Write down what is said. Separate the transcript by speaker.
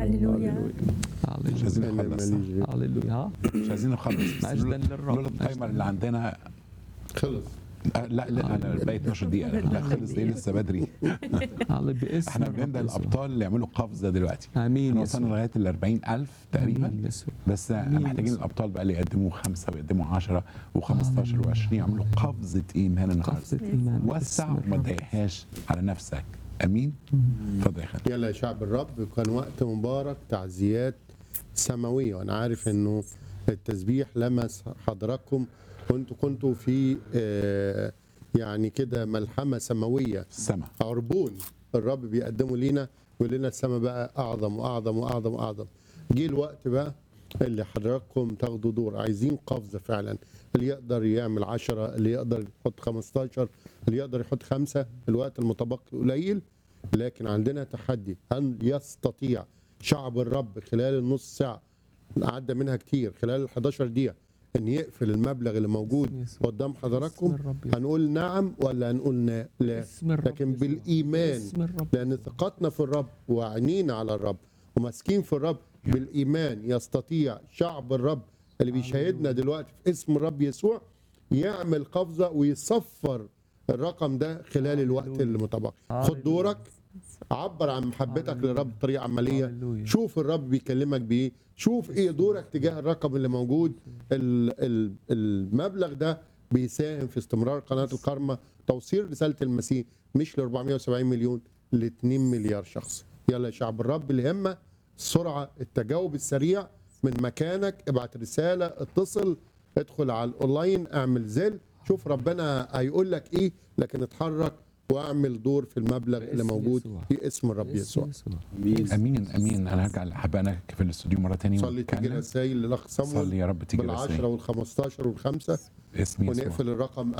Speaker 1: هللويا
Speaker 2: مش عايزين نخلص
Speaker 3: هللويا ها
Speaker 2: مش عايزين نخلص
Speaker 3: مجدا للرب.
Speaker 2: لولا التايمر اللي عندنا
Speaker 4: خلص
Speaker 2: آه، لا لا لا باقي 12 دقيقة لا خلص ليه لسه بدري
Speaker 3: هلا باسم
Speaker 2: احنا
Speaker 3: الرب
Speaker 2: بنبدا
Speaker 3: يسوع.
Speaker 2: الابطال اللي يعملوا قفزة دلوقتي
Speaker 3: امين
Speaker 2: احنا
Speaker 3: يسوع.
Speaker 2: وصلنا لغاية ال 40000 تقريبا
Speaker 3: آمين يسوع.
Speaker 2: بس
Speaker 3: آمين
Speaker 2: محتاجين
Speaker 3: يسوع.
Speaker 2: الابطال بقى اللي يقدموا خمسة ويقدموا 10 و15
Speaker 3: هللويا.
Speaker 2: و20 يعملوا قفزة ايمان النهارده
Speaker 3: قفزة ايمان
Speaker 2: وسع
Speaker 3: باسم
Speaker 2: وما
Speaker 3: الرب.
Speaker 2: تضايقهاش على نفسك امين اتفضل يا خالد
Speaker 4: يلا يا شعب الرب كان وقت مبارك تعزيات سماوية وأنا عارف إنه التسبيح لمس حضراتكم وأنتوا كنتوا في آه، يعني كده ملحمة سماوية
Speaker 2: السما
Speaker 4: عربون الرب بيقدمه لينا ويقول لنا السماء بقى أعظم وأعظم وأعظم وأعظم جه الوقت بقى اللي حضراتكم تاخدوا دور عايزين قفزة فعلا اللي يقدر يعمل عشرة اللي يقدر يحط 15 اللي يقدر يحط خمسة الوقت المتبقي قليل لكن عندنا تحدي هل يستطيع شعب الرب خلال النص ساعة عدى منها كتير خلال ال 11 دقيقة ان يقفل المبلغ اللي موجود
Speaker 3: يسوع.
Speaker 4: قدام
Speaker 3: باسم
Speaker 4: حضراتكم
Speaker 3: الرب يسوع.
Speaker 4: هنقول نعم ولا هنقول نا- لا
Speaker 3: باسم الرب
Speaker 4: لكن
Speaker 3: يسوع.
Speaker 4: بالايمان
Speaker 3: باسم الرب
Speaker 4: لان ثقتنا في الرب وعينينا على الرب وماسكين في الرب بالايمان يستطيع شعب الرب اللي بيشاهدنا دلوقتي في اسم الرب يسوع يعمل قفزه ويصفر الرقم ده خلال الوقت اللي متبقي خد دورك عبر عن محبتك
Speaker 3: هللويا.
Speaker 4: للرب بطريقه عمليه
Speaker 3: هللويا.
Speaker 4: شوف الرب بيكلمك بايه شوف ايه دورك تجاه الرقم اللي موجود ال- ال- المبلغ ده بيساهم في استمرار قناه الكارما توصيل رساله المسيح مش ل 470 مليون ل 2 مليار شخص يلا يا شعب الرب الهمه السرعه التجاوب السريع من مكانك ابعت رساله اتصل ادخل على الاونلاين اعمل زل شوف ربنا هيقول لك ايه لكن اتحرك واعمل دور في المبلغ اللي
Speaker 3: باسم
Speaker 4: موجود
Speaker 3: يسوع.
Speaker 4: في اسم الرب
Speaker 3: باسم
Speaker 4: يسوع
Speaker 2: امين امين انا هرجع لحبانا في الاستوديو مرة تانية
Speaker 4: صلي تجي
Speaker 2: ونتكلم.
Speaker 4: رسائل للاخ
Speaker 2: صلي
Speaker 4: صمويل
Speaker 2: يا رب تيجي
Speaker 4: بالعشرة
Speaker 2: رسائل
Speaker 4: والخمستاشر والخمسة
Speaker 2: اسم يسوع
Speaker 4: ونقفل الرقم